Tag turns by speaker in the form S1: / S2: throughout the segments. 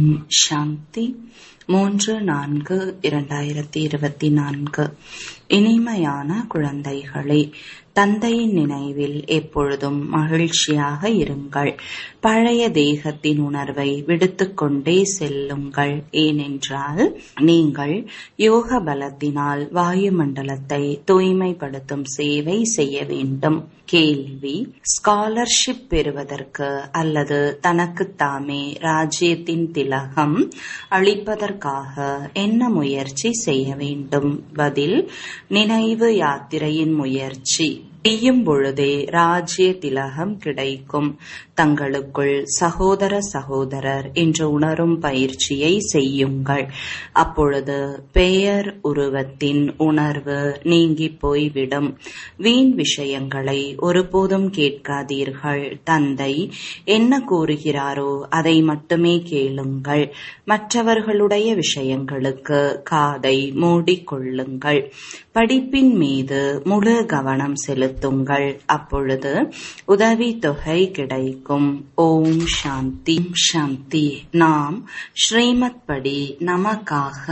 S1: ஓம் சாந்தி மூன்று நான்கு இரண்டாயிரத்தி இருபத்தி நான்கு இனிமையான குழந்தைகளே தந்தையின் நினைவில் எப்பொழுதும் மகிழ்ச்சியாக இருங்கள் பழைய தேகத்தின் உணர்வை விடுத்துக்கொண்டே செல்லுங்கள் ஏனென்றால் நீங்கள் யோக பலத்தினால் வாயுமண்டலத்தை தூய்மைப்படுத்தும் சேவை செய்ய வேண்டும் கேள்வி ஸ்காலர்ஷிப் பெறுவதற்கு அல்லது தனக்குத்தாமே ராஜ்யத்தின் திலகம் அளிப்பதற்காக என்ன முயற்சி செய்ய வேண்டும் பதில் நினைவு யாத்திரையின் முயற்சி செய்யும் பொழுதே ராஜ்ய திலகம் கிடைக்கும் தங்களுக்குள் சகோதர சகோதரர் என்று உணரும் பயிற்சியை செய்யுங்கள் அப்பொழுது பெயர் உருவத்தின் உணர்வு நீங்கி போய்விடும் வீண் விஷயங்களை ஒருபோதும் கேட்காதீர்கள் தந்தை என்ன கூறுகிறாரோ அதை மட்டுமே கேளுங்கள் மற்றவர்களுடைய விஷயங்களுக்கு காதை மூடிக்கொள்ளுங்கள் படிப்பின் மீது முழு கவனம் செலுத்துங்கள் அப்பொழுது உதவி தொகை கிடைக்கும் ஓம் சாந்தி சாந்தி நாம் ஸ்ரீமத் படி நமக்காக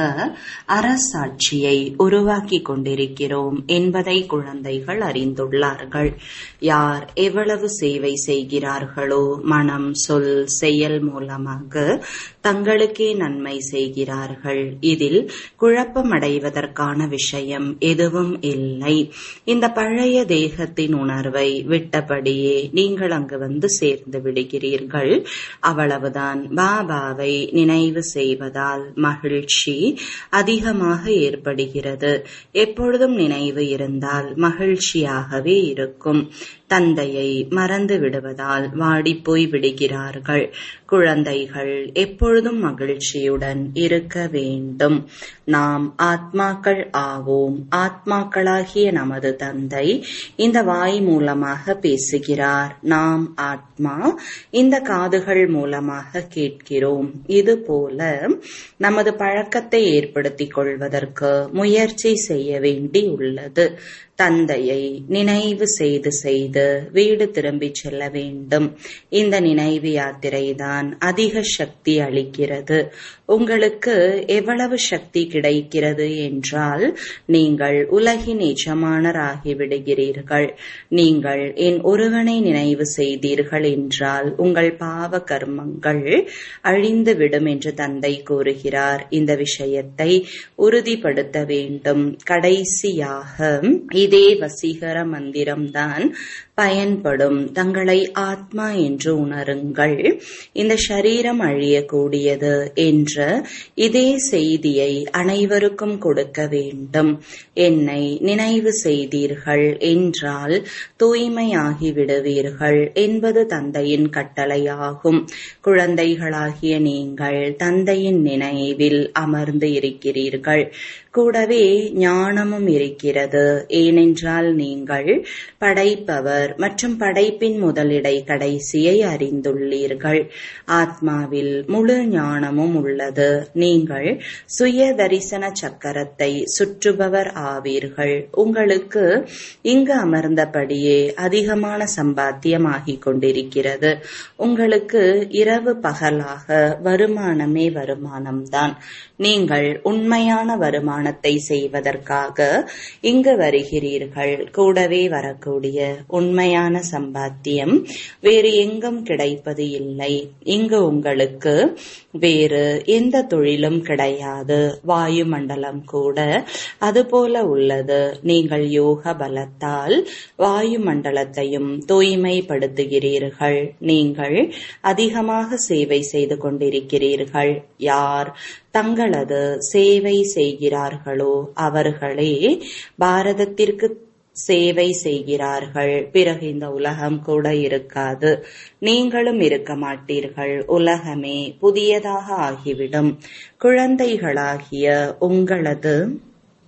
S1: அரசாட்சியை உருவாக்கி கொண்டிருக்கிறோம் என்பதை குழந்தைகள் அறிந்துள்ளார்கள் யார் எவ்வளவு சேவை செய்கிறார்களோ மனம் சொல் செயல் மூலமாக தங்களுக்கே நன்மை செய்கிறார்கள் இதில் குழப்பமடைவதற்கான விஷயம் எதுவும் இல்லை இந்த பழைய தேகத்தின் உணர்வை விட்டபடியே நீங்கள் அங்கு வந்து சேர்ந்து விடுகிறீர்கள் அவ்வளவுதான் பாபாவை நினைவு செய்வதால் மகிழ்ச்சி அதிகமாக ஏற்படுகிறது எப்பொழுதும் நினைவு இருந்தால் மகிழ்ச்சியாகவே இருக்கும் தந்தையை மறந்து விடுவதால் வாடிப்போய் விடுகிறார்கள் குழந்தைகள் எப்பொழுதும் மகிழ்ச்சியுடன் இருக்க வேண்டும் நாம் ஆத்மாக்கள் ஆவோம் ஆத்மாக்களாகிய நமது தந்தை இந்த வாய் மூலமாக பேசுகிறார் நாம் ஆத்மா இந்த காதுகள் மூலமாக கேட்கிறோம் இது போல நமது பழக்கத்தை ஏற்படுத்திக் கொள்வதற்கு முயற்சி செய்ய வேண்டி உள்ளது தந்தையை நினைவு செய்து செய்து வீடு திரும்பிச் செல்ல வேண்டும் இந்த நினைவு யாத்திரை தான் அதிக சக்தி அளிக்கிறது உங்களுக்கு எவ்வளவு சக்தி கிடைக்கிறது என்றால் நீங்கள் உலகின் எஜமானராகி விடுகிறீர்கள் நீங்கள் என் ஒருவனை நினைவு செய்தீர்கள் என்றால் உங்கள் பாவ கர்மங்கள் அழிந்துவிடும் என்று தந்தை கூறுகிறார் இந்த விஷயத்தை உறுதிப்படுத்த வேண்டும் கடைசியாக இதே வசீகர மந்திரம்தான் பயன்படும் தங்களை ஆத்மா என்று உணருங்கள் இந்த சரீரம் அழியக்கூடியது என்ற இதே செய்தியை அனைவருக்கும் கொடுக்க வேண்டும் என்னை நினைவு செய்தீர்கள் என்றால் தூய்மையாகி விடுவீர்கள் என்பது தந்தையின் கட்டளையாகும் குழந்தைகளாகிய நீங்கள் தந்தையின் நினைவில் அமர்ந்து இருக்கிறீர்கள் கூடவே ஞானமும் இருக்கிறது ஏனென்றால் நீங்கள் படைப்பவர் மற்றும் படைப்பின் முதலிடை கடைசியை அறிந்துள்ளீர்கள் ஆத்மாவில் முழு ஞானமும் உள்ளது நீங்கள் சுய தரிசன சக்கரத்தை சுற்றுபவர் ஆவீர்கள் உங்களுக்கு இங்கு அமர்ந்தபடியே அதிகமான சம்பாத்தியமாகிக் கொண்டிருக்கிறது உங்களுக்கு இரவு பகலாக வருமானமே வருமானம்தான் நீங்கள் உண்மையான வருமானத்தை செய்வதற்காக இங்கு வருகிறீர்கள் கூடவே வரக்கூடிய உண்மையான சம்பாத்தியம் வேறு எங்கும் கிடைப்பது இல்லை இங்கு உங்களுக்கு வேறு எந்த தொழிலும் கிடையாது வாயுமண்டலம் கூட அதுபோல உள்ளது நீங்கள் யோக பலத்தால் வாயுமண்டலத்தையும் தூய்மைப்படுத்துகிறீர்கள் நீங்கள் அதிகமாக சேவை செய்து கொண்டிருக்கிறீர்கள் யார் தங்களது சேவை செய்கிறார்களோ அவர்களே பாரதத்திற்கு சேவை செய்கிறார்கள் பிறகு இந்த உலகம் கூட இருக்காது நீங்களும் இருக்க மாட்டீர்கள் உலகமே புதியதாக ஆகிவிடும் குழந்தைகளாகிய உங்களது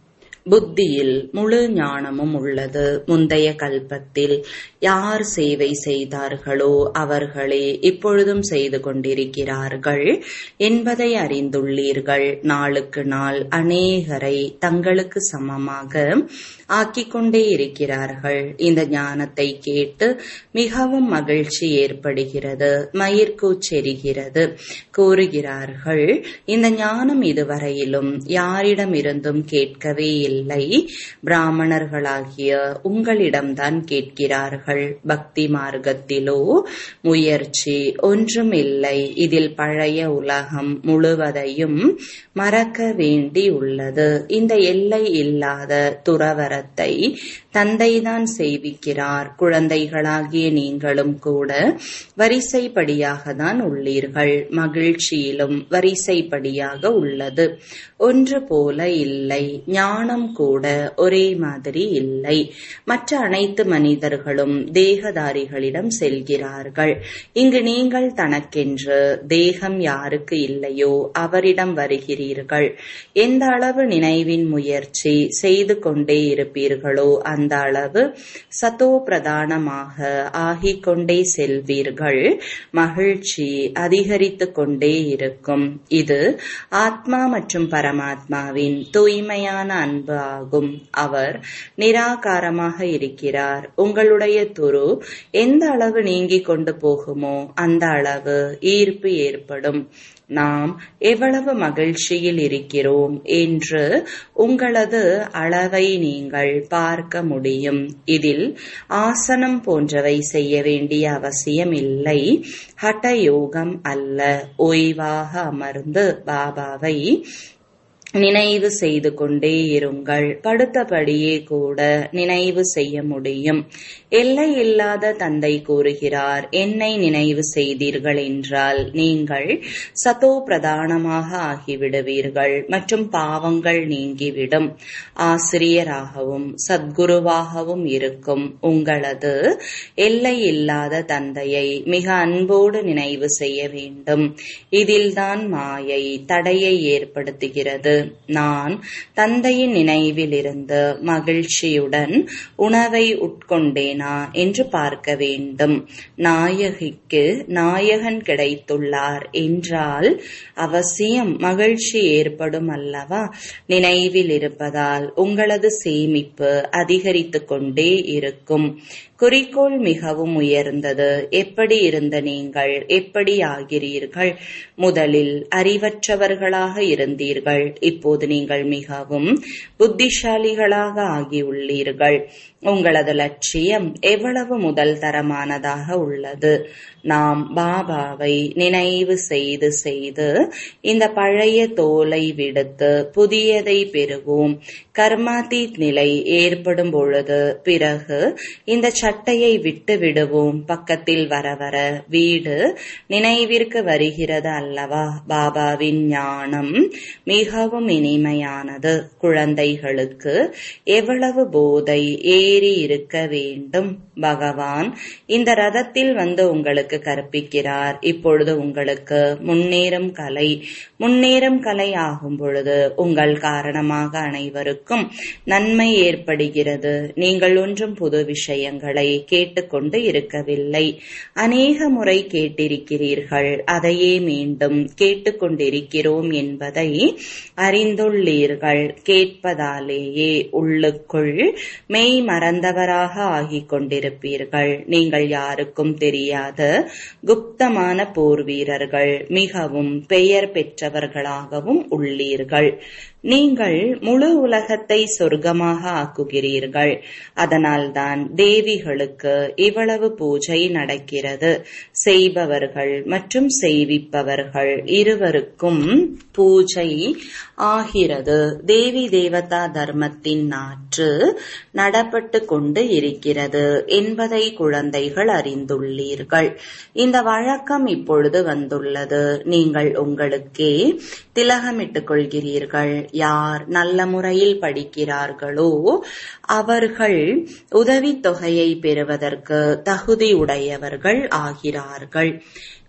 S1: புத்தியில் முழு ஞானமும் உள்ளது முந்தைய கல்பத்தில் யார் சேவை செய்தார்களோ அவர்களே இப்பொழுதும் செய்து கொண்டிருக்கிறார்கள் என்பதை அறிந்துள்ளீர்கள் நாளுக்கு நாள் அநேகரை தங்களுக்கு சமமாக ஆக்கிக் கொண்டே இருக்கிறார்கள் இந்த ஞானத்தை கேட்டு மிகவும் மகிழ்ச்சி ஏற்படுகிறது மயிர்கூச்செரிகிறது கூறுகிறார்கள் இந்த ஞானம் இதுவரையிலும் யாரிடமிருந்தும் கேட்கவே இல்லை பிராமணர்களாகிய உங்களிடம்தான் கேட்கிறார்கள் பக்தி மார்க்கத்திலோ முயற்சி ஒன்றும் இல்லை இதில் பழைய உலகம் முழுவதையும் மறக்க வேண்டி உள்ளது இந்த எல்லை இல்லாத துறவரத்தை தந்தைதான் செய்விக்கிறார் குழந்தைகளாகிய நீங்களும் கூட வரிசைப்படியாக தான் உள்ளீர்கள் மகிழ்ச்சியிலும் வரிசைப்படியாக உள்ளது ஒன்று போல இல்லை ஞானம் கூட ஒரே மாதிரி இல்லை மற்ற அனைத்து மனிதர்களும் தேகதாரிகளிடம் செல்கிறார்கள் இங்கு நீங்கள் தனக்கென்று தேகம் யாருக்கு இல்லையோ அவரிடம் வருகிறீர்கள் எந்த அளவு நினைவின் முயற்சி செய்து கொண்டே இருப்பீர்களோ அந்த அளவு சதோ பிரதானமாக ஆகிக் கொண்டே செல்வீர்கள் மகிழ்ச்சி அதிகரித்து கொண்டே இருக்கும் இது ஆத்மா மற்றும் பரமாத்மாவின் தூய்மையான அன்பு ஆகும் அவர் நிராகாரமாக இருக்கிறார் உங்களுடைய துரு எந்த அளவு நீங்கிக் கொண்டு போகுமோ அந்த அளவு ஈர்ப்பு ஏற்படும் நாம் எவ்வளவு மகிழ்ச்சியில் இருக்கிறோம் என்று உங்களது அளவை நீங்கள் பார்க்க முடியும் இதில் ஆசனம் போன்றவை செய்ய வேண்டிய அவசியம் இல்லை ஹட யோகம் அல்ல ஓய்வாக அமர்ந்து பாபாவை நினைவு செய்து கொண்டே இருங்கள் படுத்தபடியே கூட நினைவு செய்ய முடியும் எல்லை இல்லாத தந்தை கூறுகிறார் என்னை நினைவு செய்தீர்கள் என்றால் நீங்கள் சதோ பிரதானமாக ஆகிவிடுவீர்கள் மற்றும் பாவங்கள் நீங்கிவிடும் ஆசிரியராகவும் சத்குருவாகவும் இருக்கும் உங்களது எல்லை இல்லாத தந்தையை மிக அன்போடு நினைவு செய்ய வேண்டும் இதில்தான் மாயை தடையை ஏற்படுத்துகிறது நான் தந்தையின் நினைவிலிருந்து மகிழ்ச்சியுடன் உணவை உட்கொண்டேனா என்று பார்க்க வேண்டும் நாயகிக்கு நாயகன் கிடைத்துள்ளார் என்றால் அவசியம் மகிழ்ச்சி ஏற்படும் அல்லவா நினைவில் இருப்பதால் உங்களது சேமிப்பு அதிகரித்துக் கொண்டே இருக்கும் குறிக்கோள் மிகவும் உயர்ந்தது எப்படி இருந்த நீங்கள் எப்படி ஆகிறீர்கள் முதலில் அறிவற்றவர்களாக இருந்தீர்கள் இப்போது நீங்கள் மிகவும் புத்திசாலிகளாக ஆகியுள்ளீர்கள் உங்களது லட்சியம் எவ்வளவு முதல் தரமானதாக உள்ளது நாம் பாபாவை நினைவு செய்து செய்து இந்த பழைய தோலை விடுத்து புதியதை பெறுவோம் கர்மாதீத் நிலை ஏற்படும் பொழுது பிறகு இந்த சட்டையை விட்டு விடுவோம் பக்கத்தில் வர வர வீடு நினைவிற்கு வருகிறது அல்லவா பாபாவின் ஞானம் மிகவும் இனிமையானது குழந்தைகளுக்கு எவ்வளவு போதை ஏறி இருக்க வேண்டும் பகவான் இந்த ரதத்தில் வந்து உங்களுக்கு கற்பிக்கிறார் இப்பொழுது உங்களுக்கு முன்னேறும் கலை முன்னேறும் கலை ஆகும் பொழுது உங்கள் காரணமாக அனைவருக்கும் நன்மை ஏற்படுகிறது நீங்கள் ஒன்றும் புது விஷயங்களை கேட்டுக்கொண்டு இருக்கவில்லை அநேக முறை கேட்டிருக்கிறீர்கள் அதையே மீண்டும் கேட்டுக்கொண்டிருக்கிறோம் என்பதை அறிந்துள்ளீர்கள் கேட்பதாலேயே உள்ளுக்குள் மெய் மறந்தவராக ஆகிக் கொண்டிருப்பீர்கள் நீங்கள் யாருக்கும் தெரியாத குப்தமான போர் வீரர்கள் மிகவும் பெயர் பெற்றவர்களாகவும் உள்ளீர்கள் நீங்கள் முழு உலகத்தை சொர்க்கமாக ஆக்குகிறீர்கள் அதனால்தான் தேவிகளுக்கு இவ்வளவு பூஜை நடக்கிறது செய்பவர்கள் மற்றும் செய்விப்பவர்கள் இருவருக்கும் பூஜை ஆகிறது தேவி தேவதா தர்மத்தின் நாற்று நடப்பட்டு கொண்டு இருக்கிறது என்பதை குழந்தைகள் அறிந்துள்ளீர்கள் இந்த வழக்கம் இப்பொழுது வந்துள்ளது நீங்கள் உங்களுக்கே திலகமிட்டுக் கொள்கிறீர்கள் யார் நல்ல முறையில் படிக்கிறார்களோ அவர்கள் உதவித் தொகையை பெறுவதற்கு தகுதியுடையவர்கள் ஆகிறார்கள்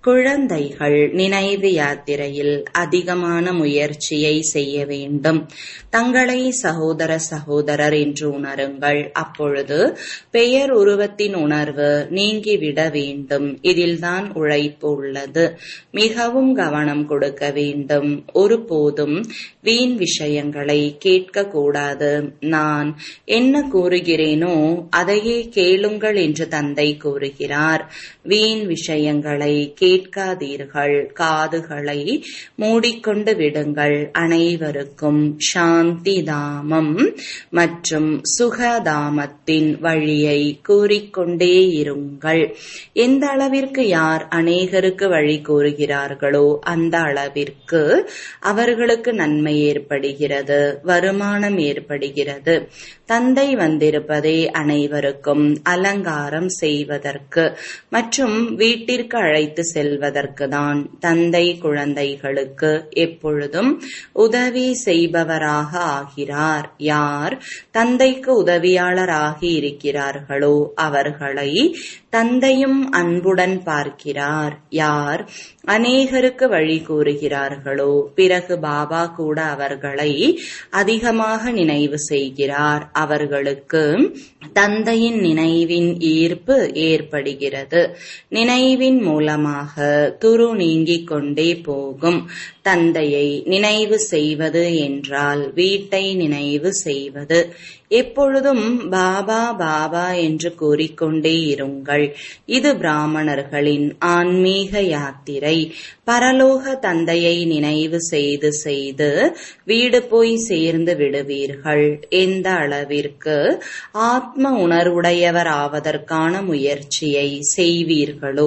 S1: குழந்தைகள் நினைவு யாத்திரையில் அதிகமான முயற்சியை செய்ய வேண்டும் தங்களை சகோதர சகோதரர் என்று உணருங்கள் அப்பொழுது பெயர் உருவத்தின் உணர்வு நீங்கிவிட வேண்டும் இதில்தான் உழைப்பு உள்ளது மிகவும் கவனம் கொடுக்க வேண்டும் ஒருபோதும் வீண் விஷயங்களை கேட்கக்கூடாது நான் என்ன கூறுகிறேனோ அதையே கேளுங்கள் என்று தந்தை கூறுகிறார் வீண் விஷயங்களை கேட்காதீர்கள் காதுகளை மூடிக்கொண்டு விடுங்கள் அனைவருக்கும் சாந்தி தாமம் மற்றும் சுகதாமத்தின் வழியை கூறிக்கொண்டே இருங்கள் எந்த அளவிற்கு யார் அநேகருக்கு வழி கூறுகிறார்களோ அந்த அளவிற்கு அவர்களுக்கு நன்மை ஏற்படுகிறது வருமானம் ஏற்படுகிறது தந்தை வந்திருப்பதே அனைவருக்கும் அலங்காரம் செய்வதற்கு மற்றும் வீட்டிற்கு அழைத்து செல்வதற்கு தான் தந்தை குழந்தைகளுக்கு எப்பொழுதும் உதவி செய்பவராக ஆகிறார் யார் தந்தைக்கு உதவியாளராகி இருக்கிறார்களோ அவர்களை தந்தையும் அன்புடன் பார்க்கிறார் யார் அநேகருக்கு வழி கூறுகிறார்களோ பிறகு பாபா கூட அவர்களை அதிகமாக நினைவு செய்கிறார் அவர்களுக்கு தந்தையின் நினைவின் ஈர்ப்பு ஏற்படுகிறது நினைவின் மூலமாக துரு நீங்கிக் கொண்டே போகும் தந்தையை நினைவு செய்வது என்றால் வீட்டை நினைவு செய்வது எப்பொழுதும் பாபா பாபா என்று கூறிக்கொண்டே இருங்கள் இது பிராமணர்களின் ஆன்மீக யாத்திரை பரலோக தந்தையை நினைவு செய்து செய்து வீடு போய் சேர்ந்து விடுவீர்கள் எந்த அளவிற்கு ஆத்ம உணர்வுடையவர் ஆவதற்கான முயற்சியை செய்வீர்களோ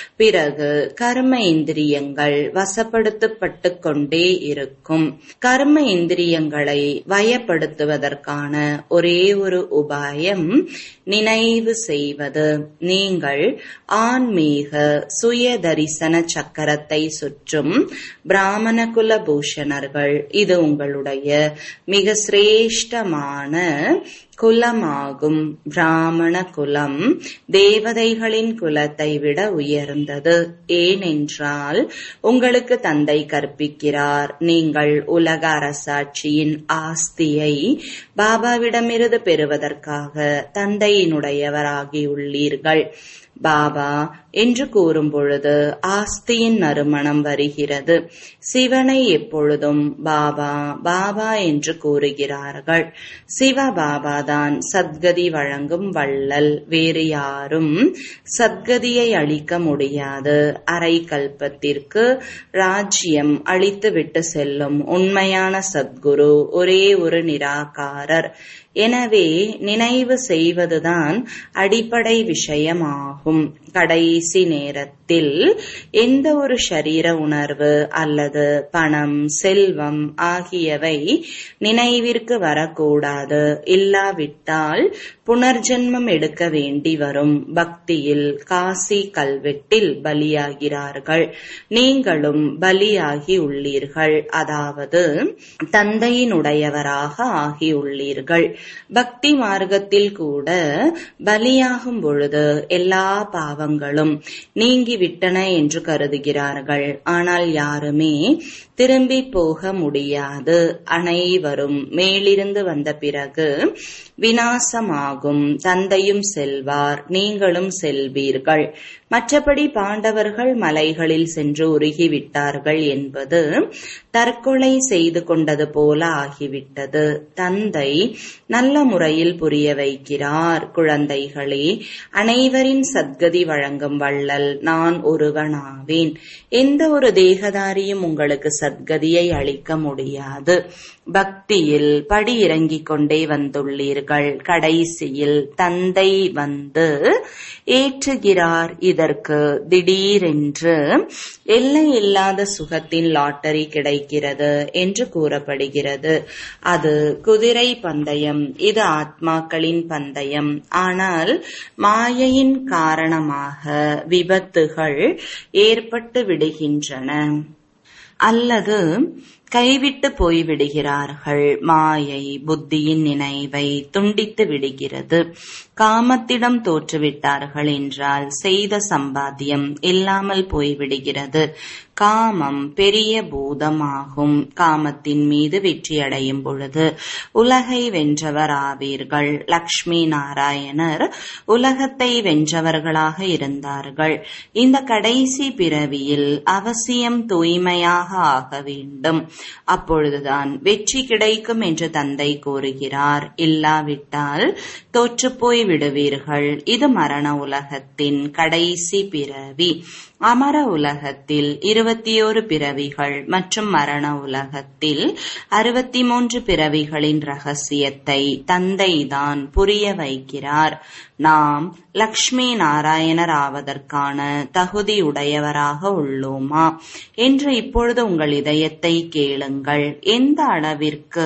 S1: பிறகு கர்ம இந்திரியங்கள் வசப்படுத்தப்பட்டு கொண்டே இருக்கும் கர்ம இந்திரியங்களை வயப்படுத்துவதற்கான ஒரே ஒரு உபாயம் நினைவு செய்வது நீங்கள் ஆன்மீக சுய தரிசன சக்கரத்தை சுற்றும் பிராமண குல பூஷணர்கள் இது உங்களுடைய மிக சிரேஷ்டமான குலமாகும் பிராமண குலம் தேவதைகளின் குலத்தை விட உயர்ந்தது ஏனென்றால் உங்களுக்கு தந்தை கற்பிக்கிறார் நீங்கள் உலக அரசாட்சியின் ஆஸ்தியை பாபாவிடமிருந்து பெறுவதற்காக தந்தையினுடையவராகியுள்ளீர்கள் பாபா என்று கூறும் பொழுது ஆஸ்தியின் நறுமணம் வருகிறது சிவனை எப்பொழுதும் பாபா பாபா என்று கூறுகிறார்கள் சிவ பாபா தான் சத்கதி வழங்கும் வள்ளல் வேறு யாரும் சத்கதியை அளிக்க முடியாது அரை கல்பத்திற்கு ராஜ்யம் அளித்துவிட்டு செல்லும் உண்மையான சத்குரு ஒரே ஒரு நிராகாரர் எனவே நினைவு செய்வதுதான் அடிப்படை விஷயமாகும் கடைசி நேரத்தில் எந்த ஒரு சரீர உணர்வு அல்லது பணம் செல்வம் ஆகியவை நினைவிற்கு வரக்கூடாது இல்லாவிட்டால் புனர்ஜென்மம் எடுக்க வேண்டி வரும் பக்தியில் காசி கல்வெட்டில் பலியாகிறார்கள் நீங்களும் பலியாகி உள்ளீர்கள் அதாவது தந்தையினுடையவராக ஆகியுள்ளீர்கள் பக்தி மார்க்கத்தில் கூட பலியாகும் பொழுது எல்லா பாவங்களும் நீங்கிவிட்டன என்று கருதுகிறார்கள் ஆனால் யாருமே திரும்பி போக முடியாது அனைவரும் மேலிருந்து வந்த பிறகு வினாசமாகும் தந்தையும் செல்வார் நீங்களும் செல்வீர்கள் மற்றபடி பாண்டவர்கள் மலைகளில் சென்று உருகிவிட்டார்கள் என்பது தற்கொலை செய்து கொண்டது போல ஆகிவிட்டது தந்தை நல்ல முறையில் புரிய வைக்கிறார் குழந்தைகளே அனைவரின் சத்கதி வழங்கும் வள்ளல் நான் ஒருவனாவேன் எந்த ஒரு தேகதாரியும் உங்களுக்கு சத்கதியை அளிக்க முடியாது பக்தியில் படி இறங்கிக் கொண்டே வந்துள்ளீர்கள் கடைசியில் தந்தை வந்து ஏற்றுகிறார் இதற்கு திடீரென்று எல்லை இல்லாத சுகத்தின் லாட்டரி கிடைக்கிறது என்று கூறப்படுகிறது அது குதிரை பந்தயம் இது ஆத்மாக்களின் பந்தயம் ஆனால் மாயையின் காரணமாக விபத்துகள் ஏற்பட்டு விடுகின்றன அல்லது கைவிட்டு போய்விடுகிறார்கள் மாயை புத்தியின் நினைவை துண்டித்து விடுகிறது காமத்திடம் தோற்றுவிட்டார்கள் என்றால் செய்த சம்பாத்தியம் இல்லாமல் போய்விடுகிறது காமம் பெரிய பூதமாகும் காமத்தின் மீது வெற்றியடையும் பொழுது உலகை வென்றவர் ஆவீர்கள் லக்ஷ்மி நாராயணர் உலகத்தை வென்றவர்களாக இருந்தார்கள் இந்த கடைசி பிறவியில் அவசியம் தூய்மையாக ஆக வேண்டும் அப்பொழுதுதான் வெற்றி கிடைக்கும் என்று தந்தை கூறுகிறார் இல்லாவிட்டால் தோற்றுப்போய் விடுவீர்கள் இது மரண உலகத்தின் கடைசி பிறவி அமர உலகத்தில் இருபத்தி ஓரு பிறவிகள் மற்றும் மரண உலகத்தில் அறுபத்தி மூன்று பிறவிகளின் ரகசியத்தை தந்தைதான் புரிய வைக்கிறார் நாம் லக்ஷ்மி நாராயணர் ஆவதற்கான தகுதி உடையவராக உள்ளோமா என்று இப்பொழுது உங்கள் இதயத்தை கேளுங்கள் எந்த அளவிற்கு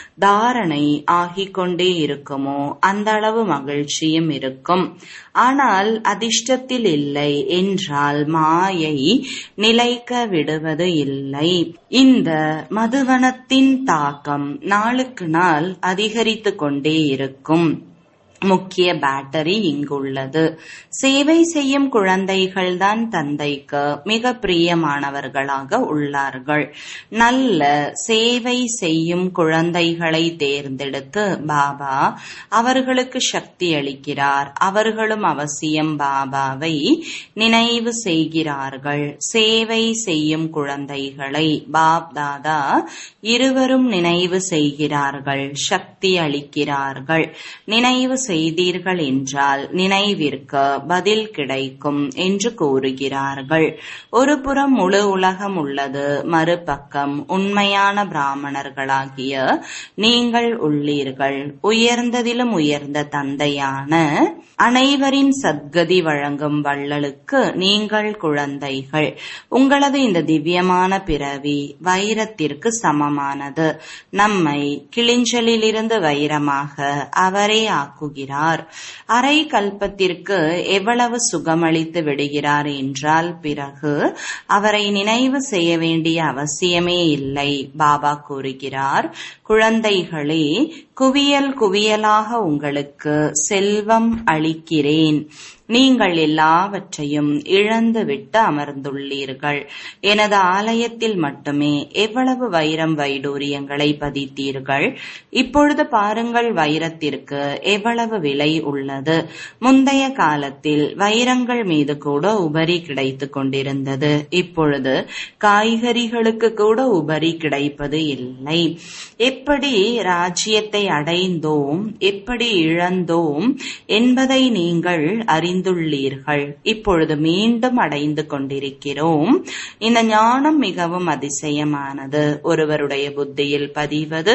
S1: தாரணை ஆகிக் கொண்டே இருக்குமோ அந்த அளவு மகிழ்ச்சியும் இருக்கும் ஆனால் அதிர்ஷ்டத்தில் இல்லை என்றால் மாயை நிலைக்க விடுவது இல்லை இந்த மதுவனத்தின் தாக்கம் நாளுக்கு நாள் அதிகரித்து கொண்டே இருக்கும் முக்கிய பேட்டரி இங்குள்ளது சேவை செய்யும் குழந்தைகள் தான் தந்தைக்கு மிக பிரியமானவர்களாக உள்ளார்கள் நல்ல சேவை செய்யும் குழந்தைகளை தேர்ந்தெடுத்து பாபா அவர்களுக்கு சக்தி அளிக்கிறார் அவர்களும் அவசியம் பாபாவை நினைவு செய்கிறார்கள் சேவை செய்யும் குழந்தைகளை பாப் தாதா இருவரும் நினைவு செய்கிறார்கள் சக்தி அளிக்கிறார்கள் நினைவு செய்தீர்கள் என்றால் நினைவிற்கு பதில் கிடைக்கும் என்று கூறுகிறார்கள் ஒரு புறம் முழு உலகம் உள்ளது மறுபக்கம் உண்மையான பிராமணர்களாகிய நீங்கள் உள்ளீர்கள் உயர்ந்ததிலும் உயர்ந்த தந்தையான அனைவரின் சத்கதி வழங்கும் வள்ளலுக்கு நீங்கள் குழந்தைகள் உங்களது இந்த திவ்யமான பிறவி வைரத்திற்கு சமமானது நம்மை கிளிஞ்சலிலிருந்து வைரமாக அவரே ஆக்குகிறார் அரை கல்பத்திற்கு எவ்வளவு சுகமளித்து விடுகிறார் என்றால் பிறகு அவரை நினைவு செய்ய வேண்டிய அவசியமே இல்லை பாபா கூறுகிறார் குழந்தைகளே குவியல் குவியலாக உங்களுக்கு செல்வம் அளிக்கிறேன் நீங்கள் எல்லாவற்றையும் இழந்துவிட்டு அமர்ந்துள்ளீர்கள் எனது ஆலயத்தில் மட்டுமே எவ்வளவு வைரம் வைடூரியங்களை பதித்தீர்கள் இப்பொழுது பாருங்கள் வைரத்திற்கு எவ்வளவு விலை உள்ளது முந்தைய காலத்தில் வைரங்கள் மீது கூட உபரி கிடைத்துக் கொண்டிருந்தது இப்பொழுது காய்கறிகளுக்கு கூட உபரி கிடைப்பது இல்லை எப்படி ராஜ்யத்தை அடைந்தோம் எப்படி இழந்தோம் என்பதை நீங்கள் அறிந்துள்ளீர்கள் இப்பொழுது மீண்டும் அடைந்து கொண்டிருக்கிறோம் இந்த ஞானம் மிகவும் அதிசயமானது ஒருவருடைய புத்தியில் பதிவது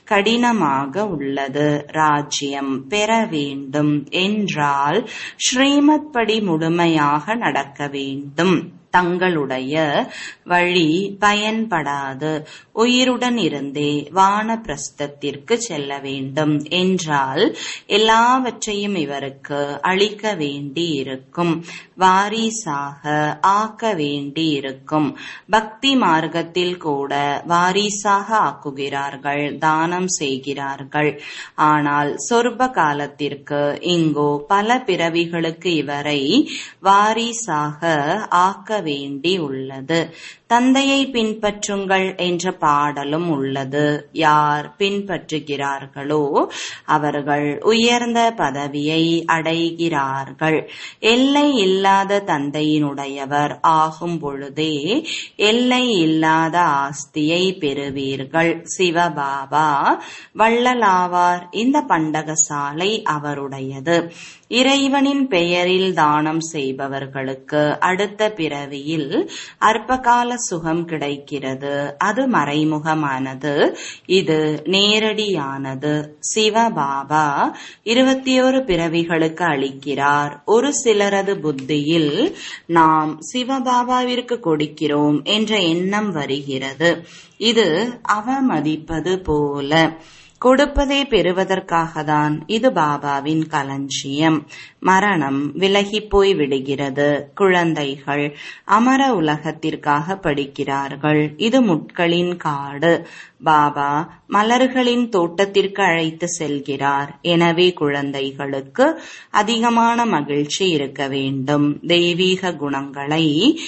S1: கடினமாக உள்ளது ராஜ்யம் பெற வேண்டும் என்றால் ஸ்ரீமத் படி முழுமையாக நடக்க வேண்டும் தங்களுடைய வழி பயன்படாது உயிருடன் இருந்தே வானப்பிரஸ்தத்திற்கு செல்ல வேண்டும் என்றால் எல்லாவற்றையும் இவருக்கு அளிக்க வேண்டி இருக்கும் வாரிசாக ஆக்க வேண்டி இருக்கும் பக்தி மார்க்கத்தில் கூட வாரிசாக ஆக்குகிறார்கள் தானம் செய்கிறார்கள் ஆனால் சொர்ப காலத்திற்கு இங்கோ பல பிறவிகளுக்கு இவரை வாரிசாக ஆக்க வேண்டி உள்ளது தந்தையை பின்பற்றுங்கள் என்ற பாடலும் உள்ளது யார் பின்பற்றுகிறார்களோ அவர்கள் உயர்ந்த பதவியை அடைகிறார்கள் எல்லை இல்லாத தந்தையினுடையவர் ஆகும் பொழுதே எல்லை இல்லாத ஆஸ்தியை பெறுவீர்கள் சிவபாபா வள்ளலாவார் இந்த பண்டகசாலை அவருடையது இறைவனின் பெயரில் தானம் செய்பவர்களுக்கு அடுத்த பிறவியில் அற்பகால சுகம் கிடைக்கிறது அது மறைமுகமானது இது நேரடியானது சிவபாபா இருபத்தி ஒரு பிறவிகளுக்கு அளிக்கிறார் ஒரு சிலரது புத்தியில் நாம் சிவபாபாவிற்கு கொடுக்கிறோம் என்ற எண்ணம் வருகிறது இது அவமதிப்பது போல கொடுப்பதை பெறுவதற்காக தான் இது பாபாவின் களஞ்சியம் மரணம் விலகி போய் விடுகிறது குழந்தைகள் அமர உலகத்திற்காக படிக்கிறார்கள் இது முட்களின் காடு பாபா மலர்களின் தோட்டத்திற்கு அழைத்து செல்கிறார் எனவே குழந்தைகளுக்கு அதிகமான மகிழ்ச்சி இருக்க வேண்டும் தெய்வீக குணங்களை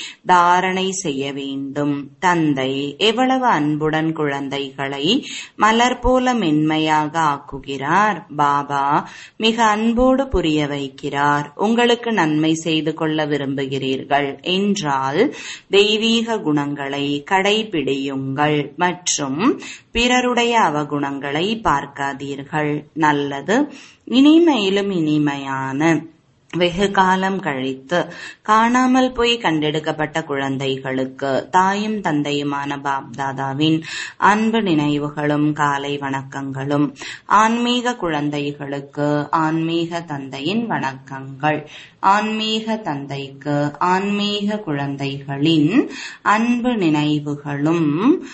S1: தாரணை செய்ய வேண்டும் தந்தை எவ்வளவு அன்புடன் குழந்தைகளை மலர் போல மென்மையாக ஆக்குகிறார் பாபா மிக அன்போடு புரிய வைக்கிறார் உங்களுக்கு நன்மை செய்து கொள்ள விரும்புகிறீர்கள் என்றால் தெய்வீக குணங்களை கடைபிடியுங்கள் மற்றும் பிறருடைய அவகுணங்களை பார்க்காதீர்கள் நல்லது இனிமையிலும் இனிமையான வெகு காலம் கழித்து காணாமல் போய் கண்டெடுக்கப்பட்ட குழந்தைகளுக்கு தாயும் தந்தையுமான பாப்தாதாவின் அன்பு நினைவுகளும் காலை வணக்கங்களும் ஆன்மீக குழந்தைகளுக்கு ஆன்மீக தந்தையின் வணக்கங்கள் ஆன்மீக தந்தைக்கு ஆன்மீக குழந்தைகளின் அன்பு நினைவுகளும்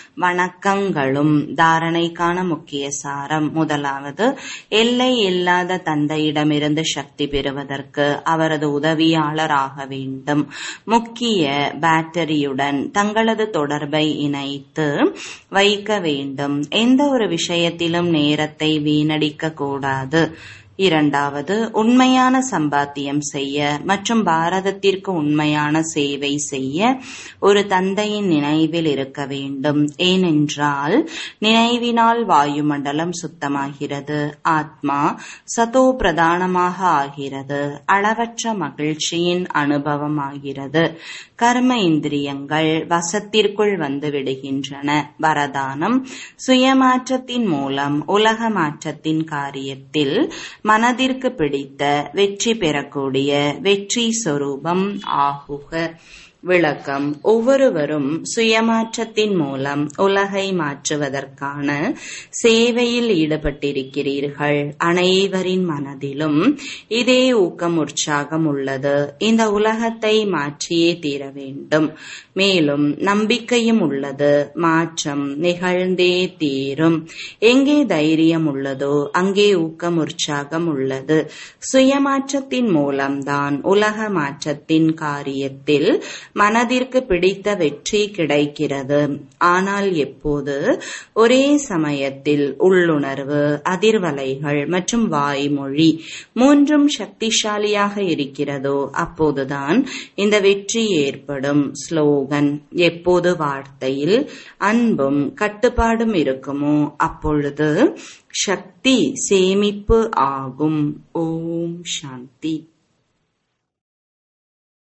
S1: வணக்கங்களும் தாரணைக்கான முக்கிய சாரம் முதலாவது எல்லை இல்லாத தந்தையிடமிருந்து சக்தி பெறுவதற்கு அவரது உதவியாளர் ஆக வேண்டும் முக்கிய பேட்டரியுடன் தங்களது தொடர்பை இணைத்து வைக்க வேண்டும் எந்த ஒரு விஷயத்திலும் நேரத்தை வீணடிக்க கூடாது இரண்டாவது உண்மையான சம்பாத்தியம் செய்ய மற்றும் பாரதத்திற்கு உண்மையான சேவை செய்ய ஒரு தந்தையின் நினைவில் இருக்க வேண்டும் ஏனென்றால் நினைவினால் வாயுமண்டலம் சுத்தமாகிறது ஆத்மா சதோ பிரதானமாக ஆகிறது அளவற்ற மகிழ்ச்சியின் அனுபவம் ஆகிறது கர்ம இந்திரியங்கள் வசத்திற்குள் வந்து விடுகின்றன வரதானம் சுயமாற்றத்தின் மூலம் உலக மாற்றத்தின் காரியத்தில் மனதிற்கு பிடித்த வெற்றி பெறக்கூடிய வெற்றி சொரூபம் ஆகுக விளக்கம் ஒவ்வொருவரும் சுயமாற்றத்தின் மூலம் உலகை மாற்றுவதற்கான சேவையில் ஈடுபட்டிருக்கிறீர்கள் அனைவரின் மனதிலும் இதே ஊக்கம் உற்சாகம் உள்ளது இந்த உலகத்தை மாற்றியே தீர வேண்டும் மேலும் நம்பிக்கையும் உள்ளது மாற்றம் நிகழ்ந்தே தீரும் எங்கே தைரியம் உள்ளதோ அங்கே ஊக்கம் உற்சாகம் உள்ளது சுயமாற்றத்தின் மூலம்தான் உலக மாற்றத்தின் காரியத்தில் மனதிற்கு பிடித்த வெற்றி கிடைக்கிறது ஆனால் எப்போது ஒரே சமயத்தில் உள்ளுணர்வு அதிர்வலைகள் மற்றும் வாய்மொழி மூன்றும் சக்திசாலியாக இருக்கிறதோ அப்போதுதான் இந்த வெற்றி ஏற்படும் ஸ்லோகன் எப்போது வார்த்தையில் அன்பும் கட்டுப்பாடும் இருக்குமோ அப்பொழுது சக்தி சேமிப்பு ஆகும் ஓம் சாந்தி